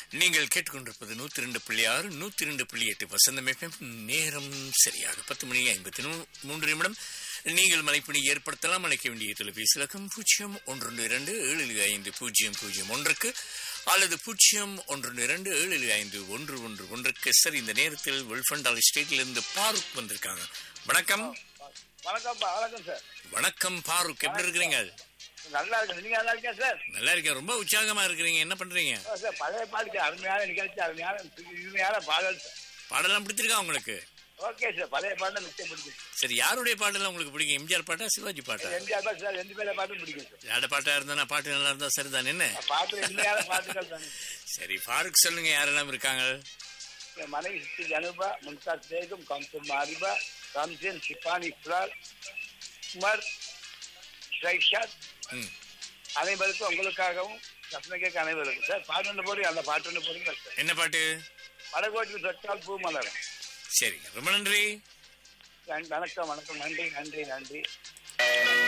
நீங்கள் கேட்டுக்கொண்டிருப்பது நூத்தி ரெண்டு புள்ளி ஆறு நூத்தி ரெண்டு புள்ளி எட்டு வசந்தம் FM. நேரம் சரியாக பத்து மணி ஐம்பத்தி நூ- மூன்று நிமிடம் நீங்கள் மலைப்பணி ஏற்படுத்தலாம் அழைக்க வேண்டிய தொலைபேசி இலக்கம் பூஜ்ஜியம் ஒன்று இரண்டு ஏழு ஐந்து பூஜ்ஜியம் பூஜ்ஜியம் ஒன்றுக்கு அல்லது பூஜ்ஜியம் ஒன்று இரண்டு ஏழு ஐந்து ஒன்று ஒன்று ஒன்றுக்கு சார் இந்த நேரத்தில் வெல்ஃபண்டால் ஸ்டேட்டிலிருந்து பாரூக் வந்திருக்காங்க வணக்கம் வணக்கம் வணக்கம் சார் வணக்கம் பாரூக் எப்படி இருக்கிறீங்க நல்லா இருக்கு நீங்க நல்லா இருக்கீங்க சார் நல்லா இருக்கேன் ரொம்ப உற்சாகமா இருக்கிறீங்க என்ன பண்றீங்க ஆ, சார் பழைய பாட்டுக்கு அருமையான நிகழ்ச்சி அருமையான இனிமையான பாடல் சார் பாடலாம் பிடிச்சிருக்கா உங்களுக்கு ஓகே சார் பழைய பாட்டு நிச்சயம் பிடிக்கும் சரி யாருடைய பாடலாம் உங்களுக்கு பிடிக்கும் எம்ஜிஆர் பாட்டா சிவாஜி பாட்டா எம்ஜிஆர் பாட்டு சார் ரெண்டு பேர பாட்டும் பிடிக்கும் சார் யாரோட பாட்டா இருந்தா பாட்டு நல்லா இருந்தா சரிதான் என்ன பாட்டு இனிமையான பாட்டுகள் தானே சரி ஃபாரூக் சொல்லுங்க யாரெல்லாம் இருக்காங்க என் மனைவி சித்தி ஜனுபா மும்தாஸ் பேகம் கம்சம் மாரிபா ரம்ஜன் ஷிஃபானி இஸ்ரால் உமர் ஷைஷாத் ம் அனைவருக்கும் உங்களுக்காகவும் ரத்னகேக்கு அனைவருக்கும் சார் பாட்டு ஒன்று போடுங்க அந்த பாட்டு ஒன்று போடுங்க சார் என்ன பாட்டு வடகோட்டில் சொற்றால் பூ மலரும் சரிங்க ரொம்ப நன்றி வணக்கம் வணக்கம் நன்றி நன்றி நன்றி